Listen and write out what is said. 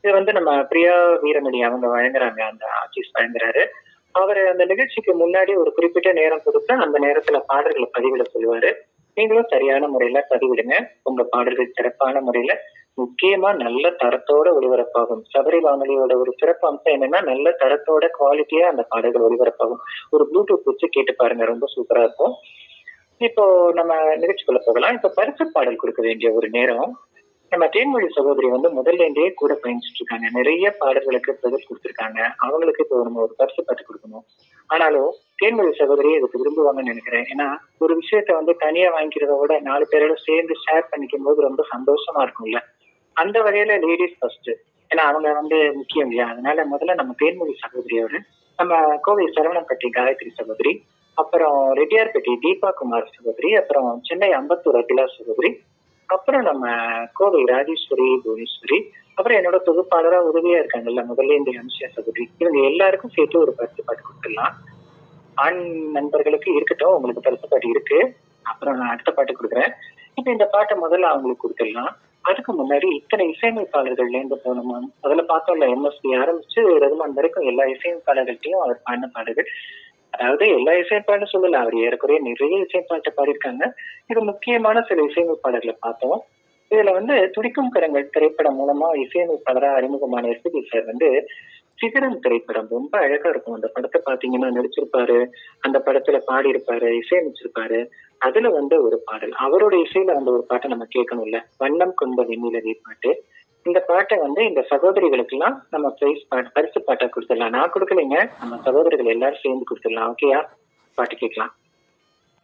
இது வந்து நம்ம பிரியா வீரமணி அவங்க வழங்குறாங்க அந்த ஆர்டிஸ்ட் வழங்குறாரு அவர் அந்த நிகழ்ச்சிக்கு முன்னாடி ஒரு குறிப்பிட்ட நேரம் கொடுத்து அந்த நேரத்துல பாடல்களை பதிவிட சொல்லுவாரு நீங்களும் சரியான முறையில பதிவிடுங்க உங்க பாடல்கள் சிறப்பான முறையில முக்கியமா நல்ல தரத்தோட ஒளிபரப்பாகும் சபரி வானொலியோட ஒரு சிறப்பு அம்சம் என்னன்னா நல்ல தரத்தோட குவாலிட்டியா அந்த பாடல்கள் ஒளிபரப்பாகும் ஒரு ப்ளூடூத் வச்சு கேட்டு பாருங்க ரொம்ப சூப்பரா இருக்கும் இப்போ நம்ம நிகழ்ச்சிக்குள்ள போகலாம் இப்ப பரிசு பாடல் கொடுக்க வேண்டிய ஒரு நேரம் நம்ம தேன்மொழி சகோதரி வந்து முதல்ல இருந்தே கூட பயணிச்சுட்டு இருக்காங்க நிறைய பாடல்களுக்கு பதில் கொடுத்துருக்காங்க அவங்களுக்கு இப்போ நம்ம ஒரு பரிசு பாட்டு கொடுக்கணும் ஆனாலும் தேன்மொழி சகோதரி இதுக்கு விரும்புவாங்கன்னு நினைக்கிறேன் ஏன்னா ஒரு விஷயத்த வந்து தனியா வாங்கிக்கிறத விட நாலு பேரோட சேர்ந்து ஷேர் பண்ணிக்கும் போது ரொம்ப சந்தோஷமா இருக்கும்ல அந்த வகையில லேடிஸ் ஃபர்ஸ்ட் ஏன்னா அவங்க வந்து முக்கியம் இல்லையா அதனால முதல்ல நம்ம தேன்மொழி சகோதரியோட நம்ம கோவை சரவணப்பட்டி காயத்ரி சகோதரி அப்புறம் ரெட்டியார்பட்டி தீபா குமார் சகோதரி அப்புறம் சென்னை அம்பத்தூர் அகிலா சகோதரி அப்புறம் நம்ம கோவை ராஜேஸ்வரி புவனேஸ்வரி அப்புறம் என்னோட தொகுப்பாளரா உதவியா இருக்காங்கல்ல முதல்ல இந்த அம்சியா சகோதரி இவங்க எல்லாருக்கும் சேர்த்து ஒரு பரிசு பாட்டு கொடுத்துடலாம் ஆண் நண்பர்களுக்கு இருக்கட்டும் உங்களுக்கு பரிசு பாட்டு இருக்கு அப்புறம் நான் அடுத்த பாட்டு கொடுக்குறேன் இப்ப இந்த பாட்டை முதல்ல அவங்களுக்கு கொடுத்துடலாம் அதுக்கு முன்னாடி இத்தனை இசையமைப்பாளர்கள்ல இருந்து போனோமா அதுல பார்த்தோம்ல எம்எஸ்பி ஆரம்பிச்சு ரகுமான் வரைக்கும் எல்லா இசையமைப்பாளர்கள்ட்டையும் அவர் பாடின பாடல்கள் அதாவது எல்லா இசையமைப்பாளரும் சொல்லல அவர் ஏறக்குறைய நிறைய இசைப்பாட்டை பாடியிருக்காங்க இது முக்கியமான சில இசையமைப்பாளர்களை பார்த்தோம் இதுல வந்து துடிக்கும் கரங்கள் திரைப்படம் மூலமா இசையமைப்பாளரா அறிமுகமான எஸ்பிபி சார் வந்து சிகரம் திரைப்படம் ரொம்ப அழகா இருக்கும் அந்த படத்தை பாத்தீங்கன்னா நடிச்சிருப்பாரு அந்த படத்துல பாடி இருப்பாரு இசையமைச்சிருப்பாரு அதுல வந்து ஒரு பாடல் அவரோட இசையில வந்து ஒரு பாட்டை நம்ம கேட்கணும்ல வண்ணம் கொண்ட வெண்ணிலவே பாட்டு இந்த பாட்டை வந்து இந்த சகோதரிகளுக்கு எல்லாம் நம்ம பிரைஸ் பாட்டு பரிசு பாட்டை கொடுத்துடலாம் நான் கொடுக்கலைங்க நம்ம சகோதரிகள் எல்லாரும் சேர்ந்து கொடுத்துடலாம் ஓகேயா பாட்டு கேட்கலாம்